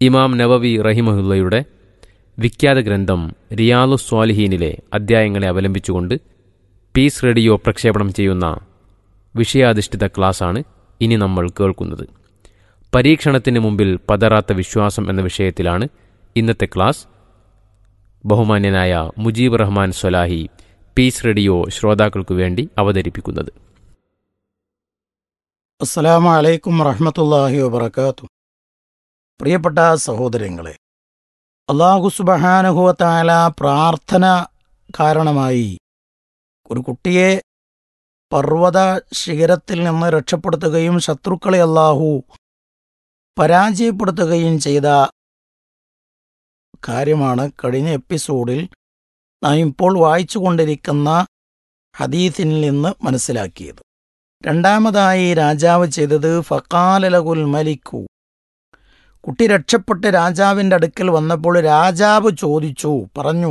ഇമാം നവവി റഹിമഹുല്ലയുടെ വിഖ്യാത ഗ്രന്ഥം റിയാലു സ്വാലിഹീനിലെ അധ്യായങ്ങളെ അവലംബിച്ചുകൊണ്ട് പീസ് റേഡിയോ പ്രക്ഷേപണം ചെയ്യുന്ന വിഷയാധിഷ്ഠിത ക്ലാസ്സാണ് ഇനി നമ്മൾ കേൾക്കുന്നത് പരീക്ഷണത്തിന് മുമ്പിൽ പതറാത്ത വിശ്വാസം എന്ന വിഷയത്തിലാണ് ഇന്നത്തെ ക്ലാസ് ബഹുമാന്യനായ മുജീബ് റഹ്മാൻ സ്വലാഹി പീസ് റേഡിയോ ശ്രോതാക്കൾക്കു വേണ്ടി അവതരിപ്പിക്കുന്നത് അസ്സലാമു അലൈക്കും വറഹ്മത്തുള്ളാഹി വബറകാതുഹു പ്രിയപ്പെട്ട സഹോദരങ്ങളെ അള്ളാഹു സുബ്ഹാനഹു തആല പ്രാർത്ഥന കാരണമായി ഒരു കുട്ടിയെ പർവ്വത ശിഖരത്തിൽ നിന്ന് രക്ഷപ്പെടുത്തുകയും ശത്രുക്കളെ അള്ളാഹു പരാജയപ്പെടുത്തുകയും ചെയ്ത കാര്യമാണ് കഴിഞ്ഞ എപ്പിസോഡിൽ നാം ഇപ്പോൾ വായിച്ചുകൊണ്ടിരിക്കുന്ന ഹദീസിൽ നിന്ന് മനസ്സിലാക്കിയത് രണ്ടാമതായി രാജാവ് ചെയ്തത് ഫക്കാലലകുൽ മലിക്കു കുട്ടി രക്ഷപ്പെട്ട് രാജാവിന്റെ അടുക്കൽ വന്നപ്പോൾ രാജാവ് ചോദിച്ചു പറഞ്ഞു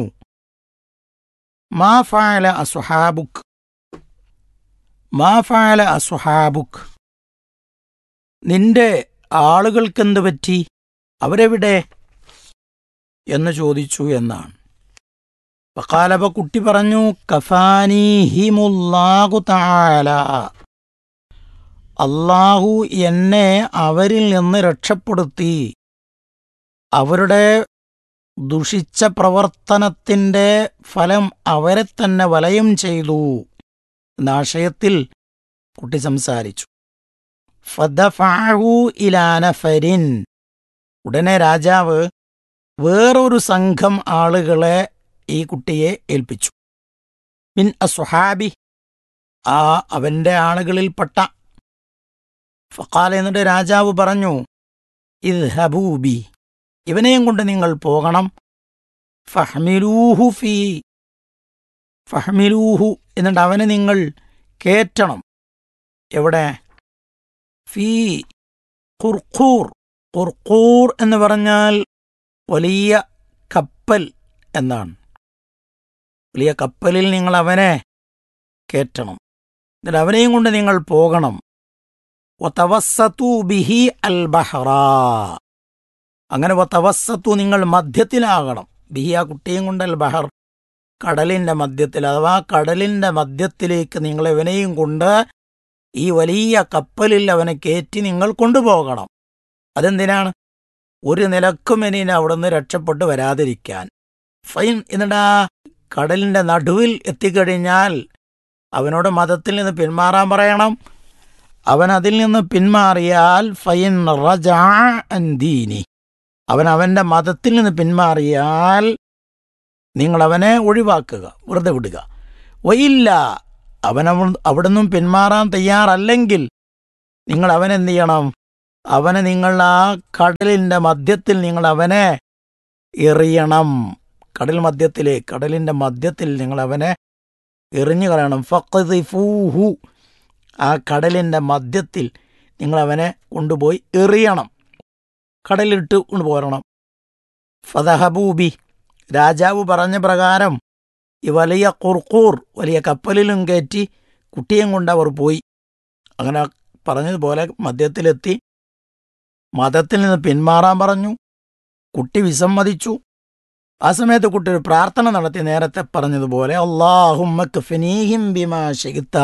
മാ ഫാല അസുഹാബുക്ക് മാ ഫാല അസുഹാബുക്ക് നിന്റെ ആളുകൾക്കെന്ത് പറ്റി അവരെവിടെ എന്ന് ചോദിച്ചു എന്നാണ് ഫക്കാലപ്പ കുട്ടി പറഞ്ഞു കഫാനിഹിമുല്ലാഹു താല അള്ളാഹു എന്നെ അവരിൽ നിന്ന് രക്ഷപ്പെടുത്തി അവരുടെ ദുഷിച്ച പ്രവർത്തനത്തിന്റെ ഫലം അവരെ തന്നെ വലയം ചെയ്തു എന്ന ആശയത്തിൽ കുട്ടി സംസാരിച്ചു ഫദഫഅഹു ഇലാ നഫരിൻ ഉടനെ രാജാവ് വേറൊരു സംഘം ആളുകളെ ഈ കുട്ടിയെ ഏൽപ്പിച്ചു മിൻ അസുഹാബി ആ അവന്റെ ആളുകളിൽപ്പെട്ട ഫക്കാൽ എന്നിട്ട് രാജാവ് പറഞ്ഞു ഇത് ഹബൂബി ഇവനെയും കൊണ്ട് നിങ്ങൾ പോകണം ഫഹ്മിലൂഹു ഫീ ഫഹ്മിലൂഹു എന്നിട്ട് അവനെ നിങ്ങൾ കേറ്റണം എവിടെ ഫീ ഖുർഖൂർ ഖുർഖൂർ എന്ന് പറഞ്ഞാൽ വലിയ കപ്പൽ എന്നാണ് വലിയ കപ്പലിൽ നിങ്ങൾ അവനെ കേറ്റണം എന്നിട്ട് അവനെയും കൊണ്ട് നിങ്ങൾ പോകണം വതവസ്സതു ബിഹി അൽ ബഹ്റ അങ്ങനെ വതവസ്സതു നിങ്ങൾ മധ്യത്തിലാകണം ബിഹി ആ കുട്ടിയും കൊണ്ട് അൽ ബഹർ കടലിന്റെ മധ്യത്തിൽ അഥവാ കടലിന്റെ മധ്യത്തിലേക്ക് നിങ്ങൾ ഇവനെയും കൊണ്ട് ഈ വലിയ കപ്പലിൽ അവനെ കയറ്റി നിങ്ങൾ കൊണ്ടുപോകണം അതെന്തിനാണ് ഒരു നിലക്കും ഇനി അവിടുന്ന് രക്ഷപ്പെട്ട് വരാതിരിക്കാൻ ഫൈൻ എന്നിട്ടാ കടലിന്റെ നടുവിൽ എത്തിക്കഴിഞ്ഞാൽ അവനോട് മതത്തിൽ നിന്ന് പിന്മാറാൻ പറയണം അവൻ അതിൽ നിന്ന് പിന്മാറിയാൽ ഫൈൻ റജീനി അവൻ അവന്റെ മതത്തിൽ നിന്ന് പിന്മാറിയാൽ നിങ്ങൾ അവനെ ഒഴിവാക്കുക വെറുതെ വിടുക വയില്ല അവൻ അവിടെ നിന്നും പിന്മാറാൻ തയ്യാറല്ലെങ്കിൽ നിങ്ങൾ അവനെന്ത് ചെയ്യണം അവനെ നിങ്ങൾ ആ കടലിന്റെ മധ്യത്തിൽ നിങ്ങൾ അവനെ എറിയണം കടൽ മധ്യത്തിലെ കടലിന്റെ മധ്യത്തിൽ നിങ്ങൾ അവനെ എറിഞ്ഞു കളയണം ഫഖദിഫൂഹു ആ കടലിന്റെ മധ്യത്തിൽ നിങ്ങൾ അവനെ കൊണ്ടുപോയി എറിയണം കടലിട്ട് കൊണ്ടുപോരണം ഫതഹബൂബി രാജാവ് പറഞ്ഞ പ്രകാരം ഈ വലിയ കുർക്കൂർ വലിയ കപ്പലിലും കയറ്റി കുട്ടിയും കൊണ്ട് അവർ പോയി അങ്ങനെ പറഞ്ഞതുപോലെ മദ്യത്തിലെത്തി മതത്തിൽ നിന്ന് പിന്മാറാൻ പറഞ്ഞു കുട്ടി വിസമ്മതിച്ചു ആ സമയത്ത് കുട്ടി ഒരു പ്രാർത്ഥന നടത്തി നേരത്തെ പറഞ്ഞതുപോലെ അള്ളാഹും ബിമാ ഷിഗ്ത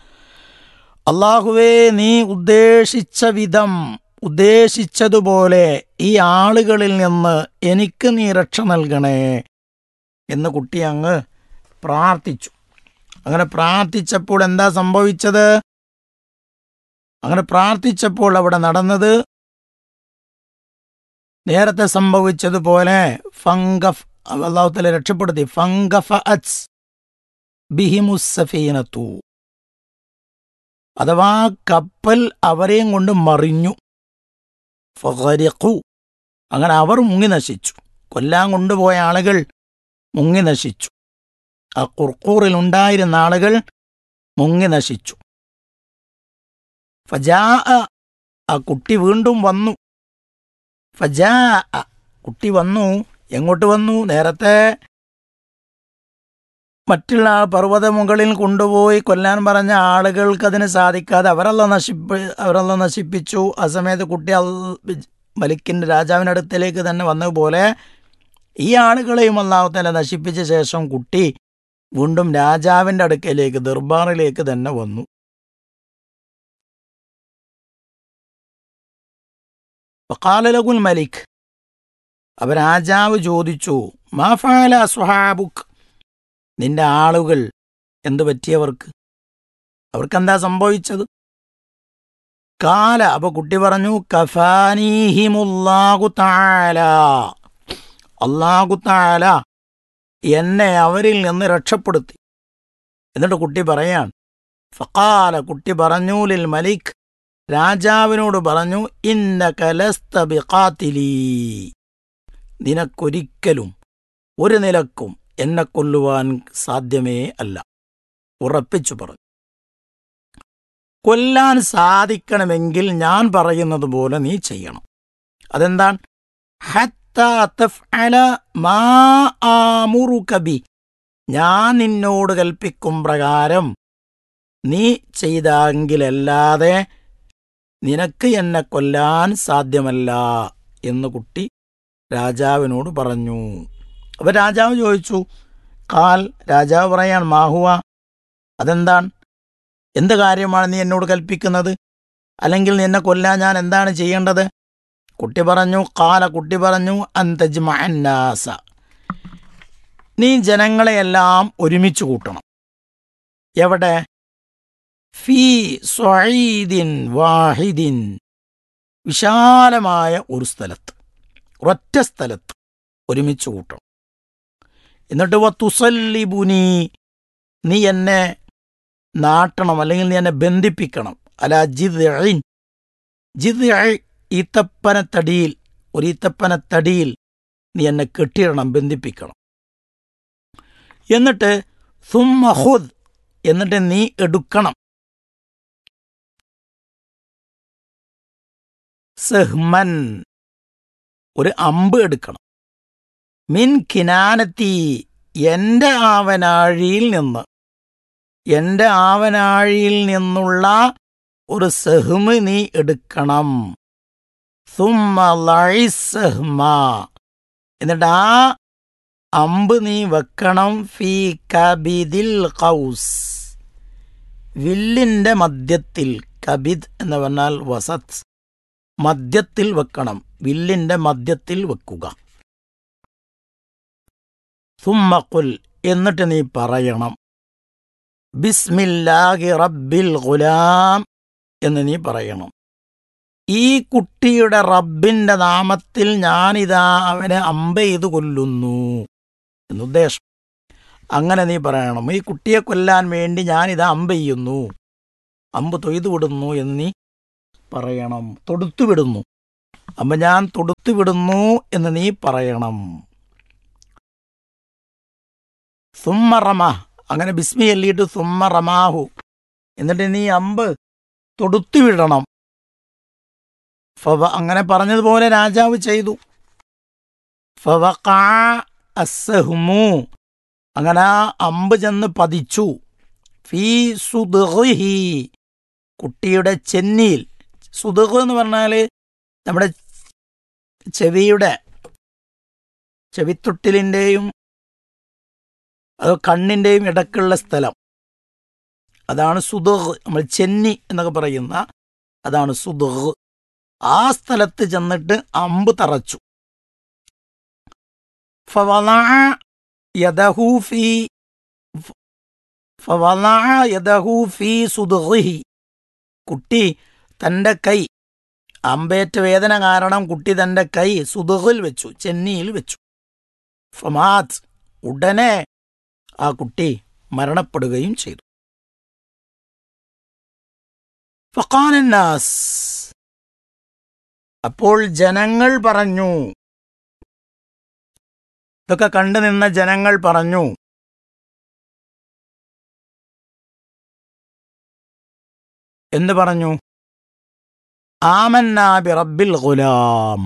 അള്ളാഹുവേ നീ ഉദ്ദേശിച്ച വിധം ഉദ്ദേശിച്ചതുപോലെ ഈ ആളുകളിൽ നിന്ന് എനിക്ക് നീ രക്ഷ നൽകണേ എന്ന് കുട്ടി അങ്ങ് പ്രാർത്ഥിച്ചു അങ്ങനെ പ്രാർത്ഥിച്ചപ്പോൾ എന്താ സംഭവിച്ചത് അങ്ങനെ പ്രാർത്ഥിച്ചപ്പോൾ അവിടെ നടന്നത് നേരത്തെ സംഭവിച്ചതുപോലെ ഫംഗഫ് അള്ളാഹുത്തല രക്ഷപ്പെടുത്തി ഫംഗഫ അറ്റ്സ് ബിഹിമുസഫീനത്തു അഥവാ കപ്പൽ അവരെയും കൊണ്ട് മറിഞ്ഞു ഫറിഖു അങ്ങനെ അവർ മുങ്ങി നശിച്ചു കൊല്ലാൻ കൊണ്ടുപോയ ആളുകൾ മുങ്ങി നശിച്ചു ആ കുർക്കൂറിൽ ഉണ്ടായിരുന്ന ആളുകൾ മുങ്ങി നശിച്ചു ഫജാ ആ കുട്ടി വീണ്ടും വന്നു ഫജാ കുട്ടി വന്നു എങ്ങോട്ട് വന്നു നേരത്തെ മറ്റുള്ള പർവ്വത മുകളിൽ കൊണ്ടുപോയി കൊല്ലാൻ പറഞ്ഞ ആളുകൾക്ക് അതിന് സാധിക്കാതെ അവരല്ല നശിപ്പ് അവരല്ല നശിപ്പിച്ചു ആ സമയത്ത് കുട്ടി അൽ- മലിക്കിൻ്റെ രാജാവിൻ്റെ അടുത്തേക്ക് തന്നെ വന്നതുപോലെ ഈ ആളുകളെയും അള്ളാഹുത്തല നശിപ്പിച്ച ശേഷം കുട്ടി വീണ്ടും രാജാവിൻ്റെ അടുക്കലേക്ക് ദർബാറിലേക്ക് തന്നെ വന്നു വക്കാലലകുൽ മലിക് അവ രാജാവ് ചോദിച്ചു മാ ഫഅല സുഹാബുക്ക് നിന്റെ ആളുകൾ എന്തു പറ്റിയവർക്ക് അവർക്കെന്താ സംഭവിച്ചത് കാല അപ്പൊ കുട്ടി പറഞ്ഞു കഫാനീഹിമുല്ലാഹു താല അള്ളാഹു താല എന്നെ അവരിൽ നിന്ന് രക്ഷപ്പെടുത്തി എന്നിട്ട് കുട്ടി പറയാൻ ഫക്കാല കുട്ടി പറഞ്ഞു ലിൽ മലിക് രാജാവിനോട് പറഞ്ഞു ഇന്ന കലസ്ത ബിഖാത്തിലീ നിനക്കൊരിക്കലും ഒരു നിലക്കും എന്നെ കൊല്ലുവാൻ സാധ്യമേ അല്ല ഉറപ്പിച്ചു പറഞ്ഞു കൊല്ലാൻ സാധിക്കണമെങ്കിൽ ഞാൻ പറയുന്നത് പോലെ നീ ചെയ്യണം അതെന്താണ് ഹത്താ തഫ്അല മാ ആമുറുക ബി. ഞാൻ നിന്നോട് കൽപ്പിക്കും പ്രകാരം നീ ചെയ്തെങ്കിലല്ലാതെ നിനക്ക് എന്നെ കൊല്ലാൻ സാധ്യമല്ല എന്ന് കുട്ടി രാജാവിനോട് പറഞ്ഞു അപ്പൊ രാജാവ് ചോദിച്ചു കാൽ രാജാവ് പറയാൻ മാഹുവ അതെന്താണ് എന്ത് കാര്യമാണ് നീ എന്നോട് കൽപ്പിക്കുന്നത് അല്ലെങ്കിൽ നിന്നെ കൊല്ലാൻ ഞാൻ എന്താണ് ചെയ്യേണ്ടത് കുട്ടി പറഞ്ഞു കാല കുട്ടി പറഞ്ഞു അന്തജ്മാനാസ നീ ജനങ്ങളെയെല്ലാം ഒരുമിച്ച് കൂട്ടണം എവിടെ ഫീ സ്വഈദിൻ വാഹിദിൻ വിശാലമായ ഒരു സ്ഥലത്ത് ഒരൊറ്റ സ്ഥലത്ത് ഒരുമിച്ച് കൂട്ടണം എന്നിട്ട് വത്തുസല്ലിബുനി നീ എന്നെ നാട്ടണം അല്ലെങ്കിൽ നീ എന്നെ ബന്ധിപ്പിക്കണം അല ജിദ്ഇൻ ജിദ്ഇ ഈത്തപ്പനത്തടിയിൽ ഒരു ഈത്തപ്പനത്തടിയിൽ നീ എന്നെ കെട്ടിയിടണം ബന്ധിപ്പിക്കണം എന്നിട്ട് സുമ്മഹുദ് എന്നിട്ട് നീ എടുക്കണം സെഹ്മൻ ഒരു അമ്പ് എടുക്കണം മിൻ കിനാനത്തി എന്റെ ആവനാഴിയിൽ നിന്ന് എന്റെ ആവനാഴിയിൽ നിന്നുള്ള ഒരു സെഹ്മ് നീ എടുക്കണം സുമ്മ ലൈസഹ്മ എന്നിട്ട് ആ അമ്പ് നീ വെക്കണം ഫീ കബിദിൽ കൗസ് വില്ലിന്റെ മധ്യത്തിൽ കബിദ് എന്ന് പറഞ്ഞാൽ വസത് മധ്യത്തിൽ വെക്കണം വില്ലിന്റെ മധ്യത്തിൽ വെക്കുക സുമ്മക്കുൽ എന്നിട്ട് നീ പറയണം ബിസ്മില്ലാഹി റബ്ബിൽ ഗുലാം എന്ന് നീ പറയണം ഈ കുട്ടിയുടെ റബ്ബിന്റെ നാമത്തിൽ ഞാനിതാ അവനെ അമ്പ ചെയ്ത് കൊല്ലുന്നു എന്നുദ്ദേശം അങ്ങനെ നീ പറയണം ഈ കുട്ടിയെ കൊല്ലാൻ വേണ്ടി ഞാനിതാ അമ്പ ചെയ്യുന്നു അമ്പ് തൊയ്തു വിടുന്നു എന്ന് നീ പറയണം തൊടുത്തു വിടുന്നു അപ്പൊ ഞാൻ തൊടുത്തു വിടുന്നു എന്ന് നീ പറയണം സുമ്മറമ അങ്ങനെ ബിസ്മി എല്ലിയിട്ട് സുമ്മറമാഹു എന്നിട്ട് നീ അമ്പ് തൊടുത്തു വിടണം ഫവ അങ്ങനെ പറഞ്ഞതുപോലെ രാജാവ് ചെയ്തു ഫവഖാ അസ്സഹ്മു അങ്ങനെ ആ അമ്പ് ചെന്ന് പതിച്ചു ഫീ സുദ്ഹി കുട്ടിയുടെ ചെന്നിയിൽ സുദുഖ് എന്ന് പറഞ്ഞാൽ നമ്മുടെ ചെവിയുടെ ചെവിത്തൊട്ടിലിൻ്റെയും അത് കണ്ണിൻ്റെയും ഇടക്കുള്ള സ്ഥലം അതാണ് സുദുഖ് നമ്മൾ ചെന്നി എന്നൊക്കെ പറയുന്ന അതാണ് സുദുഖ് ആ സ്ഥലത്ത് ചെന്നിട്ട് അമ്പ് തറച്ചു فوضع يده في فوضع يده في صدغه കുട്ടി തൻ്റെ കൈ അമ്പേറ്റ വേദന കാരണം കുട്ടി തൻ്റെ കൈ സുദുഹിൽ വെച്ചു ചെന്നിയിൽ വെച്ചു ഫമാത് ഉടനെ ആ കുട്ടി മരണപ്പെടുകയും ചെയ്തു ഫഖാനന്നാസ് അപ്പോൾ ജനങ്ങൾ പറഞ്ഞു ഇതൊക്കെ കണ്ടു നിന്ന ജനങ്ങൾ പറഞ്ഞു എന്ത് പറഞ്ഞു ആമന്നാബി റബ്ബിൽ ഗുലാം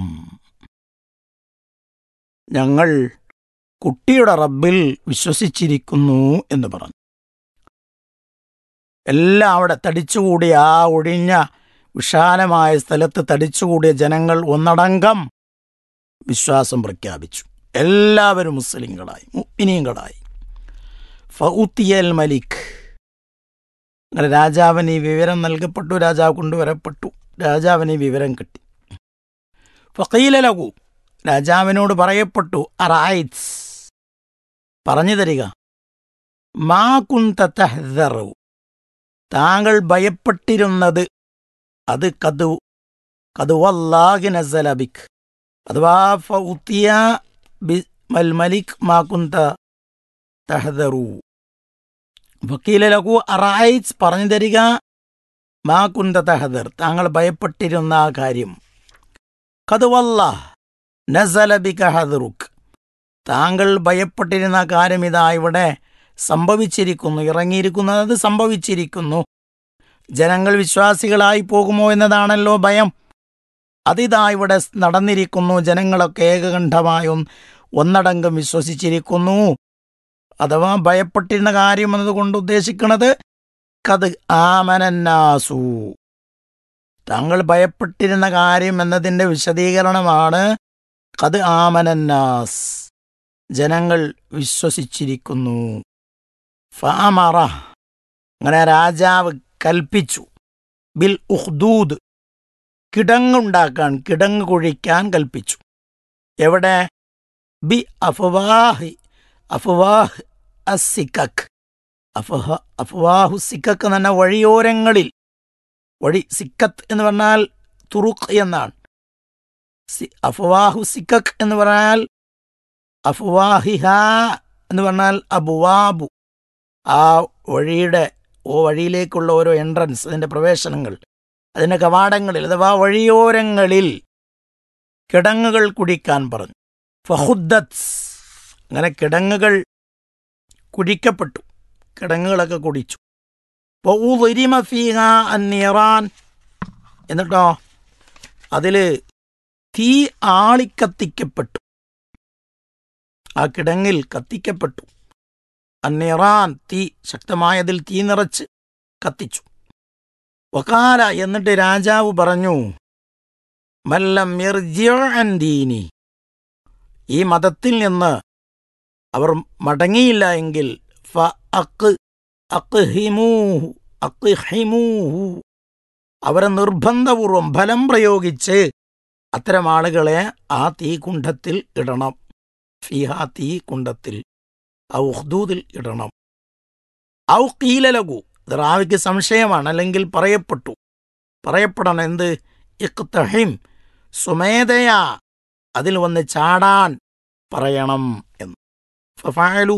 ഞങ്ങൾ കുട്ടിയുടെ റബ്ബിൽ വിശ്വസിച്ചിരിക്കുന്നു എന്ന് പറഞ്ഞു എല്ലാം അവിടെ തടിച്ചുകൂടി ആ ഒഴിഞ്ഞ വിശാലമായ സ്ഥലത്ത് തടിച്ചുകൂടിയ ജനങ്ങൾ ഒന്നടങ്കം വിശ്വാസം പ്രഖ്യാപിച്ചു എല്ലാവരും മുസ്ലിങ്ങളായി മുഅ്മിനീങ്ങളായി ഫൗത്തിയൽ മലിക് അങ്ങനെ രാജാവിന് ഈ വിവരം നൽകപ്പെട്ടു രാജാവ് കൊണ്ടുവരപ്പെട്ടു രാജാവിന് ഈ വിവരം കിട്ടി ഫക്കീല ലഘു രാജാവിനോട് പറയപ്പെട്ടു അറായിറ്റ്സ് പറഞ്ഞു തരിക മാ കുന്ത തഹ്ദറു താങ്കൾ ഭയപ്പെട്ടിരുന്നത് അത് കതു കതുവല്ലാഹി നസലബിക് അഥവാ ഫൗത്തിയ ബി മൽ മലിക് മാ കുന്ത തഹദറു വക്കീല ലഘു അറായിറ്റ്സ് പറഞ്ഞു തരിക മാ കുന്ത തഹദർ താങ്കൾ ഭയപ്പെട്ടിരുന്ന ആ കാര്യം കതുവല്ല നസലബിക ഹദറുക് താങ്കൾ ഭയപ്പെട്ടിരുന്ന കാര്യം ഇതാ ഇവിടെ സംഭവിച്ചിരിക്കുന്നു ഇറങ്ങിയിരിക്കുന്നത് അത് സംഭവിച്ചിരിക്കുന്നു ജനങ്ങൾ വിശ്വാസികളായി പോകുമോ എന്നതാണല്ലോ ഭയം അതിതാ ഇവിടെ നടന്നിരിക്കുന്നു ജനങ്ങളൊക്കെ ഏകകണ്ഠമായും ഒന്നടങ്കം വിശ്വസിച്ചിരിക്കുന്നു അഥവാ ഭയപ്പെട്ടിരുന്ന കാര്യം എന്നതുകൊണ്ട് ഉദ്ദേശിക്കുന്നത് കത് ആമനന്നാസു താങ്കൾ ഭയപ്പെട്ടിരുന്ന കാര്യം എന്നതിൻ്റെ വിശദീകരണമാണ് കത് ആമനന്നാസ് ജനങ്ങൾ വിശ്വസിച്ചിരിക്കുന്നു ഫാമറ അങ്ങനെ രാജാവ് കൽപ്പിച്ചു ബിൽ ഉഹ്ദൂദ് കിടങ്ങുണ്ടാക്കാൻ കിടങ്ങ് കുഴിക്കാൻ കൽപ്പിച്ചു എവിടെ ബി അഫ്വാഹി അഫ്വാഹ് അസിക്കക് അഫഹ അഫ്വാഹു സിക്കക്ക് എന്ന് പറഞ്ഞാൽ വഴിയോരങ്ങളിൽ വഴി സിക്കത്ത് എന്ന് പറഞ്ഞാൽ തുറുഖ് എന്നാണ് സി- അഫ്വാഹു സിക്കക് എന്ന് പറഞ്ഞാൽ അഫ്വാഹിഹ എന്ന് പറഞ്ഞാൽ അബുവാബു ആ വഴിയുടെ ഓ വഴിയിലേക്കുള്ള ഓരോ എൻട്രൻസ് അതിൻ്റെ പ്രവേശനങ്ങൾ അതിൻ്റെ കവാടങ്ങളിൽ അഥവാ വഴിയോരങ്ങളിൽ കിടങ്ങുകൾ കുടിക്കാൻ പറഞ്ഞു ഫഹുദ്ദത്ത് അങ്ങനെ കുഴിക്കപ്പെട്ടു കിടങ്ങുകളൊക്കെ കുടിച്ചു വൗളിരിമ ഫീഹ അന്നീറാൻ എന്നിട്ടോ അതിൽ തീ ആളിക്കത്തിക്കപ്പെട്ടു ആ കിടങ്ങിൽ കത്തിക്കപ്പെട്ടു അന്നീറാൻ തീ ശക്തമായതിൽ തീ നിറച്ച് കത്തിച്ചു വക്കാല എന്നിട്ട് രാജാവ് പറഞ്ഞു മല്ലം യർജിഅൻ ദീനി ഈ മതത്തിൽ നിന്ന് അവർ മടങ്ങിയില്ല എങ്കിൽ ഫ അക്ക് അക്ഹിമൂഹു അക്ഹിമൂഹു അവരെ നിർബന്ധപൂർവം ഫലം പ്രയോഗിച്ച് അത്തരം ആളുകളെ ആ തീകുണ്ഠത്തിൽ ഇടണം ഫിഹ തീ കുണ്ടത്തിൽ ഔ ഹുദൂദിൽ ഇടണം ഔ കീലലകു ഇത് റാവിക്ക് സംശയമാണ് അല്ലെങ്കിൽ പറയപ്പെട്ടു പറയപ്പെടണം എന്ത് ഇഖ്തഹിം സുമേധയാ അതിൽ വന്ന് ചാടാൻ പറയണം എന്ന് ഫഫാലു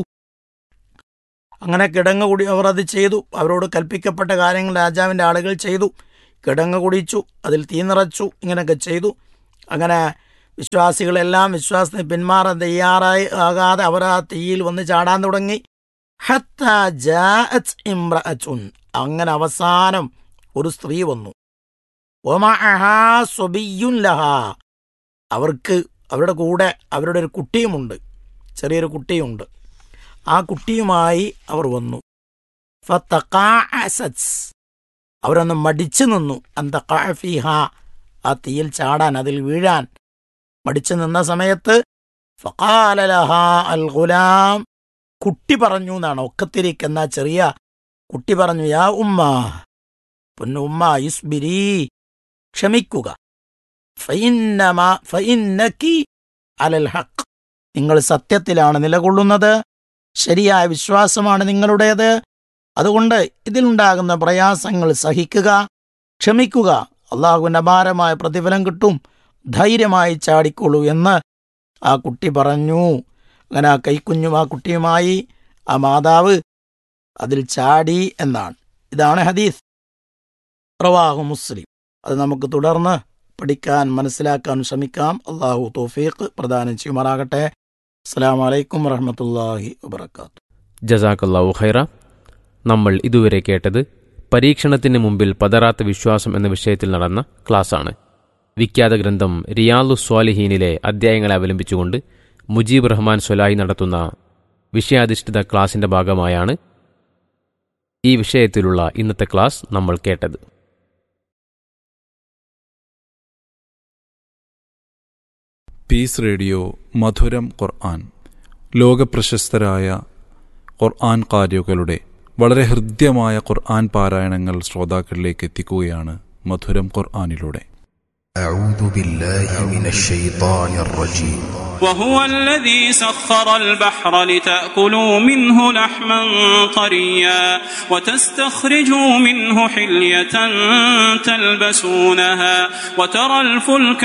അങ്ങനെ കിടങ്ങ് കുടി അവർ അത് ചെയ്തു അവരോട് കൽപ്പിക്കപ്പെട്ട കാര്യങ്ങൾ രാജാവിൻ്റെ ആളുകൾ ചെയ്തു കിടങ്ങ് കുടിച്ചു അതിൽ തീ നിറച്ചു ഇങ്ങനെയൊക്കെ ചെയ്തു അങ്ങനെ വിശ്വാസികളെല്ലാം വിശ്വാസത്തിന് പിന്മാറാൻ തയ്യാറായി ആകാതെ അവർ ആ തീയിൽ വന്ന് ചാടാൻ തുടങ്ങി ഹത്ത ജാഅത് ഇംറഅത്തുൻ. അങ്ങനെ അവസാനം ഒരു സ്ത്രീ വന്നു ഒമഅഹാ സ്വബിയ്യുൻ ലഹാ. അവർക്ക് അവരുടെ കൂടെ അവരുടെ ഒരു കുട്ടിയുമുണ്ട് ചെറിയൊരു കുട്ടിയുണ്ട് ആ കുട്ടിയുമായി അവർ വന്നു ഫത്തഖാഅസത്. അവരൊന്ന് മടിച്ചു നിന്നു അന്തഖാഫിഹ ആ തീയിൽ ചാടാൻ അതിൽ വീഴാൻ മടിച്ചു നിന്ന സമയത്ത് ഫഖാലലഹ അൽ ഗുലാം കുട്ടി പറഞ്ഞു എന്നാണ് ഒക്കത്തിരിക്കുന്ന ചെറിയ കുട്ടി പറഞ്ഞു യാ ഉമ്മ പൊന്നു ഉമ്മ യുസ്ബിരി ക്ഷമിക്കുക ഫഇന്നമാ ഫഇന്നകി അലൽ ഹഖ് നിങ്ങൾ സത്യത്തിലാണ് നിലകൊള്ളുന്നത് ശരിയായ വിശ്വാസമാണ് നിങ്ങളുടേത് അതുകൊണ്ട് ഇതിലുണ്ടാകുന്ന പ്രയാസങ്ങൾ സഹിക്കുക ക്ഷമിക്കുക അള്ളാഹുവിൻ്റെ അപാരമായ പ്രതിഫലം കിട്ടും ധൈര്യമായി ചാടിക്കൊള്ളൂ എന്ന് ആ കുട്ടി പറഞ്ഞു അങ്ങനെ ആ കൈക്കുഞ്ഞും ആ കുട്ടിയുമായി ആ മാതാവ് അതിൽ ചാടി എന്നാണ് ഇതാണ് ഹദീസ് റവാഹു മുസ്ലിം അത് നമുക്ക് തുടർന്ന് പഠിക്കാൻ മനസ്സിലാക്കാൻ ശ്രമിക്കാം അള്ളാഹു തോഫീഖ് പ്രദാനം ചെയ്യുമാറാകട്ടെ അസ്സാം വലൈക്കും വറഹമത്തല്ലാഹി വബർക്കാത്തു ജസാക്കല്ലാവു ഖൈറ നമ്മൾ ഇതുവരെ കേട്ടത് പരീക്ഷണത്തിന് മുമ്പിൽ പതറാത്ത വിശ്വാസം എന്ന വിഷയത്തിൽ നടന്ന ക്ലാസ്സാണ് വിഖ്യാത ഗ്രന്ഥം റിയാലു സ്വാലിഹീനിലെ അധ്യായങ്ങളെ അവലംബിച്ചുകൊണ്ട് മുജീബ് റഹ്മാൻ സൊലായി നടത്തുന്ന വിഷയാധിഷ്ഠിത ക്ലാസിന്റെ ഭാഗമായാണ് ഈ വിഷയത്തിലുള്ള ഇന്നത്തെ ക്ലാസ് നമ്മൾ കേട്ടത് പീസ് റേഡിയോ മധുരം ഖുർആൻ ലോകപ്രശസ്തരായ ഖുർആൻ കാരികളുടെ വളരെ ഹൃദ്യമായ ഖുർആൻ പാരായണങ്ങൾ ശ്രോതാക്കളിലേക്ക് എത്തിക്കുകയാണ് മധുരം ഖുർആനിലൂടെ أعوذ بالله من الشيطان الرجيم وهو الذي سخر البحر لتأكلوا منه لحما طريا وتستخرجوا منه حلية تلبسونها وترى الفلك